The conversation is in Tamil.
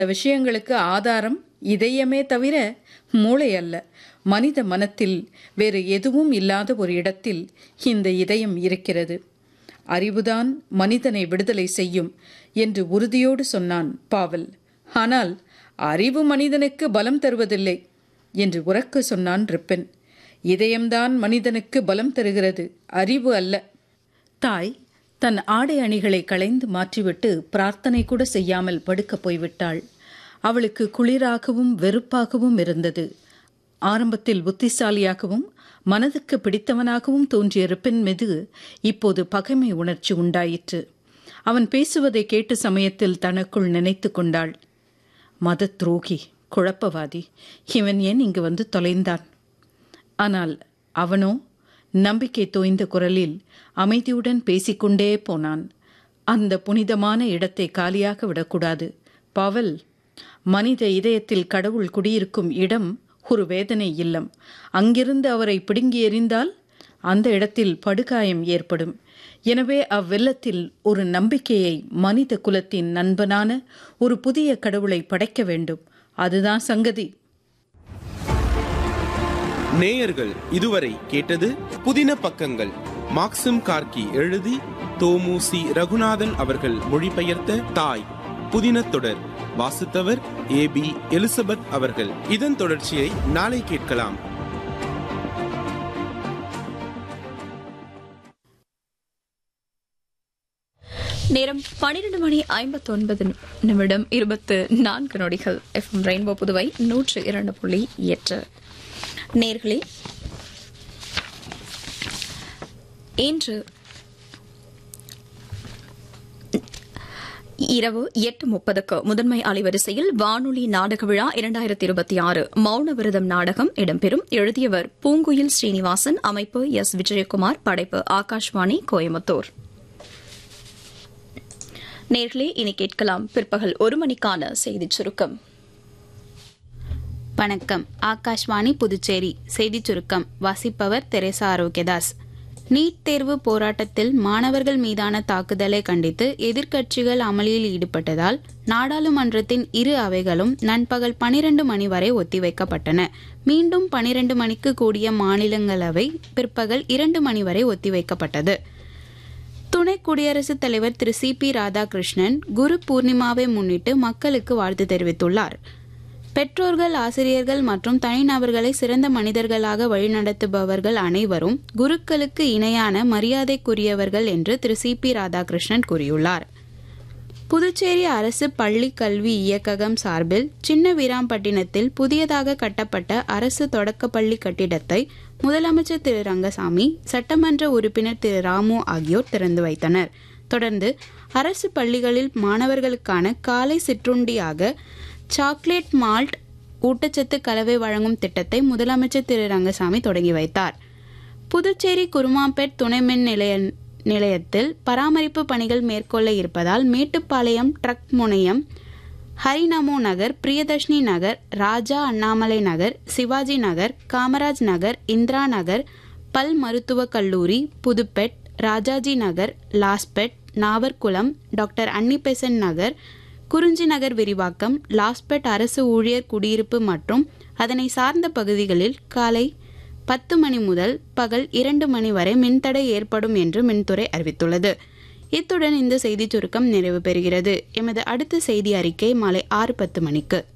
விஷயங்களுக்கு ஆதாரம் இதயமே தவிர மூளை அல்ல மனித மனத்தில் வேறு எதுவும் இல்லாத ஒரு இடத்தில் இந்த இதயம் இருக்கிறது அறிவுதான் மனிதனை விடுதலை செய்யும் என்று உறுதியோடு சொன்னான் பாவல் ஆனால் அறிவு மனிதனுக்கு பலம் தருவதில்லை என்று உறக்க சொன்னான் ரிப்பன் இதயம்தான் மனிதனுக்கு பலம் தருகிறது அறிவு அல்ல தாய் தன் ஆடை அணிகளை களைந்து மாற்றிவிட்டு பிரார்த்தனை கூட செய்யாமல் படுக்கப் போய்விட்டாள் அவளுக்கு குளிராகவும் வெறுப்பாகவும் இருந்தது ஆரம்பத்தில் புத்திசாலியாகவும் மனதுக்கு பிடித்தவனாகவும் தோன்றிய ரிப்பன் மீது இப்போது பகைமை உணர்ச்சி உண்டாயிற்று அவன் பேசுவதை கேட்ட சமயத்தில் தனக்குள் நினைத்து கொண்டாள் மத துரோகி குழப்பவாதி இவன் ஏன் இங்கு வந்து தொலைந்தான் ஆனால் அவனோ நம்பிக்கை தோய்ந்த குரலில் அமைதியுடன் பேசிக்கொண்டே போனான் அந்த புனிதமான இடத்தை காலியாக விடக்கூடாது பவல் மனித இதயத்தில் கடவுள் குடியிருக்கும் இடம் ஒரு வேதனை இல்லம் அங்கிருந்து அவரை பிடுங்கி எறிந்தால் அந்த இடத்தில் படுகாயம் ஏற்படும் எனவே அவ்வெல்லத்தில் ஒரு நம்பிக்கையை மனித குலத்தின் நண்பனான ஒரு புதிய கடவுளை படைக்க வேண்டும் அதுதான் சங்கதி நேயர்கள் இதுவரை கேட்டது புதின பக்கங்கள் மாக்சிம் கார்கி எழுதி தோமு சி ரகுநாதன் அவர்கள் மொழிபெயர்த்த தாய் புதின தொடர் வாசித்தவர் ஏ பி எலிசபெத் அவர்கள் இதன் தொடர்ச்சியை நாளை கேட்கலாம் நேரம் பன்னிரண்டு மணி ஐம்பத்தொன்பது நிமிடம் இருபத்து நான்கு நொடிகள் எஃப்எம் ரெயின்போ புதுவை நூற்று இரண்டு புள்ளி எட்டு நேர்களே இன்று இரவு எட்டு முப்பதுக்கு முதன்மை அலைவரிசையில் வானொலி நாடக விழா இரண்டாயிரத்தி இருபத்தி ஆறு மௌன விரதம் நாடகம் இடம்பெறும் எழுதியவர் பூங்குயில் ஸ்ரீனிவாசன் அமைப்பு எஸ் விஜயகுமார் படைப்பு ஆகாஷ்வாணி கோயம்புத்தூர் நேர்களே இனி கேட்கலாம் பிற்பகல் ஒரு மணிக்கான செய்திச் சுருக்கம் வணக்கம் ஆகாஷ்வாணி புதுச்சேரி செய்திச் சுருக்கம் வாசிப்பவர் தெரேசா ஆரோக்கியதாஸ் நீட் தேர்வு போராட்டத்தில் மாணவர்கள் மீதான தாக்குதலை கண்டித்து எதிர்க்கட்சிகள் அமளியில் ஈடுபட்டதால் நாடாளுமன்றத்தின் இரு அவைகளும் நண்பகல் பனிரண்டு மணி வரை ஒத்திவைக்கப்பட்டன மீண்டும் பனிரண்டு மணிக்கு கூடிய மாநிலங்களவை பிற்பகல் இரண்டு மணி வரை ஒத்திவைக்கப்பட்டது துணை குடியரசுத் தலைவர் திரு சி பி ராதாகிருஷ்ணன் குரு பூர்ணிமாவை முன்னிட்டு மக்களுக்கு வாழ்த்து தெரிவித்துள்ளார் பெற்றோர்கள் ஆசிரியர்கள் மற்றும் தனிநபர்களை சிறந்த மனிதர்களாக வழிநடத்துபவர்கள் அனைவரும் குருக்களுக்கு இணையான மரியாதைக்குரியவர்கள் என்று திரு சி பி ராதாகிருஷ்ணன் கூறியுள்ளார் புதுச்சேரி அரசு பள்ளி கல்வி இயக்ககம் சார்பில் சின்ன வீராம்பட்டினத்தில் புதியதாக கட்டப்பட்ட அரசு தொடக்கப்பள்ளி கட்டிடத்தை முதலமைச்சர் திரு ரங்கசாமி சட்டமன்ற உறுப்பினர் திரு ராமு ஆகியோர் திறந்து வைத்தனர் தொடர்ந்து அரசு பள்ளிகளில் மாணவர்களுக்கான காலை சிற்றுண்டியாக சாக்லேட் மால்ட் ஊட்டச்சத்து கலவை வழங்கும் திட்டத்தை முதலமைச்சர் திரு ரங்கசாமி தொடங்கி வைத்தார் புதுச்சேரி குருமாம்பேட் துணை மின் நிலைய நிலையத்தில் பராமரிப்பு பணிகள் மேற்கொள்ள இருப்பதால் மேட்டுப்பாளையம் ட்ரக் முனையம் ஹரிநமோ நகர் பிரியதர்ஷினி நகர் ராஜா அண்ணாமலை நகர் சிவாஜி நகர் காமராஜ் நகர் இந்திரா நகர் பல் மருத்துவக் கல்லூரி புதுப்பெட் ராஜாஜி நகர் லாஸ்பெட் நாவர்குளம் டாக்டர் அன்னிபெசன் நகர் குறிஞ்சி நகர் விரிவாக்கம் லாஸ்பெட் அரசு ஊழியர் குடியிருப்பு மற்றும் அதனை சார்ந்த பகுதிகளில் காலை பத்து மணி முதல் பகல் இரண்டு மணி வரை மின்தடை ஏற்படும் என்று மின்துறை அறிவித்துள்ளது இத்துடன் இந்த செய்திச் சுருக்கம் நிறைவு பெறுகிறது எமது அடுத்த செய்தி அறிக்கை மாலை ஆறு பத்து மணிக்கு